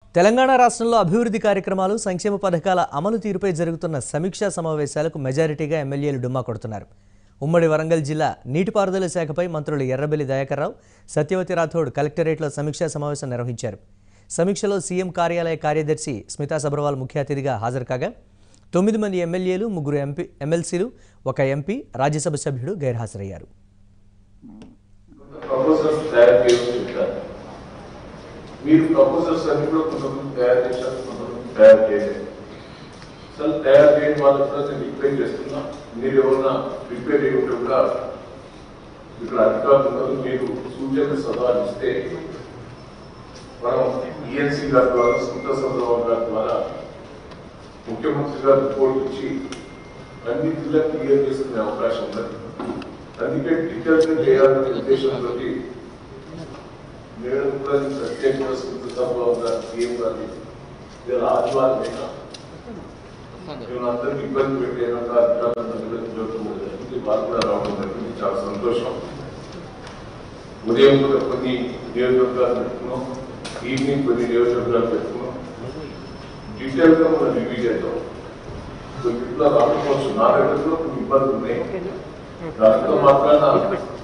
తెలంగాణ రాష్ట్రంలో అభివృద్ధి కార్యక్రమాలు సంక్షేమ పథకాల అమలు తీరుపై జరుగుతున్న సమీక్షా సమావేశాలకు మెజారిటీగా ఎమ్మెల్యేలు డుమ్మా కొడుతున్నారు ఉమ్మడి వరంగల్ జిల్లా నీటిపారుదల శాఖపై మంత్రులు ఎర్రబెల్లి దయాకర్రావు సత్యవతి రాథోడ్ కలెక్టరేట్లో సమీక్షా సమావేశం నిర్వహించారు సమీక్షలో సీఎం కార్యాలయ కార్యదర్శి స్మితా సబర్వాల్ ముఖ్య అతిథిగా హాజరు కాగా తొమ్మిది మంది ఎమ్మెల్యేలు ముగ్గురు ఎంపీ ఎమ్మెల్సీలు ఒక ఎంపీ రాజ్యసభ సభ్యుడు గైర్హాజరయ్యారు ప్రపోజల్స్ తయారు చేయమని చెప్పారు మీరు ప్రపోజల్స్ అన్ని కూడా కొంతమంది తయారు చేశారు కొంతమంది తయారు చేయలేదు అసలు తయారు చేయని వాళ్ళకి కూడా నేను రిక్వెస్ట్ చేస్తున్నా మీరు ఎవరన్నా ప్రిపేర్ అయ్యి ఉంటే కూడా ఇక్కడ అధికారులు ఉన్నారు మీరు సూచన సలహాలు ఇస్తే మనం ఈఎన్సీ గారి ద్వారా స్మిత సభరావు గారి ద్వారా ముఖ్యమంత్రి గారు రిపోర్ట్ ఇచ్చి అన్ని జిల్లాకు క్లియర్ చేసుకునే అవకాశం ఉన్నది అందుకే టీచర్స్ చేయాలనే ఉద్దేశంతో మేడం కూడా నేను ప్రత్యేకంగా స్కూల్ సభలో ఉన్న సీఎం గారిని ఇలా ఆదివారం అయినా మేము అందరికి ఇబ్బంది పెట్టేయడం అధికారులందరూ కూడా జరుగుతుంది జరిగింది వాళ్ళు కూడా రావడం జరిగింది చాలా సంతోషం ఉదయం కూడా కొన్ని నియోజకవర్గాలు పెట్టుకున్నాం ఈవినింగ్ కొన్ని నియోజకవర్గాలు పెట్టుకున్నాం డీటెయిల్ గా మనం రివ్యూ చేద్దాం కొన్ని ఇట్లా రాకపోవచ్చు నా దగ్గర కూడా కొన్ని ఇబ్బందులు ఉన్నాయి దాంతో మాత్రాన